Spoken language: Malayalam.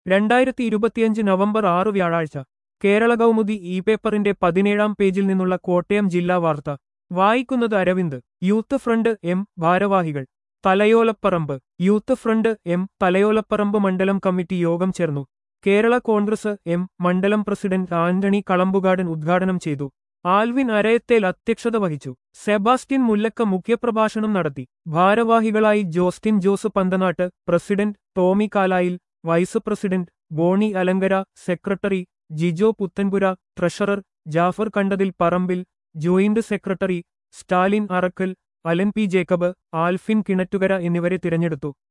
രണ്ടായിരത്തി ഇരുപത്തിയഞ്ച് നവംബർ ആറ് വ്യാഴാഴ്ച കേരള കൗമുദി ഇ പേപ്പറിന്റെ പതിനേഴാം പേജിൽ നിന്നുള്ള കോട്ടയം ജില്ലാ വാർത്ത വായിക്കുന്നത് അരവിന്ദ് യൂത്ത് ഫ്രണ്ട് എം ഭാരവാഹികൾ Thalayolaparambu youth front M Thalayolaparambu മണ്ഡലം കമ്മിറ്റി യോഗം ചേർന്നു കേരള കോൺഗ്രസ് എം മണ്ഡലം പ്രസിഡന്റ് ആന്റണി കളമ്പുകാടൻ ഉദ്ഘാടനം ചെയ്തു ആൽവിൻ അരയത്തേൽ അധ്യക്ഷത വഹിച്ചു സെബാസ്റ്റ്യൻ മുല്ലക്ക മുഖ്യപ്രഭാഷണം നടത്തി ഭാരവാഹികളായി Jostin Jose Panthanattu president Tomy Kalayil vice president Boney Alankara secretary Jijo Puthenpura treasurer Jaffar Kandathil Parambil joint secretary Stalin Arakkal Alan P Jacob Alphin Kinattukara എന്നിവരെ തിരഞ്ഞെടുത്തു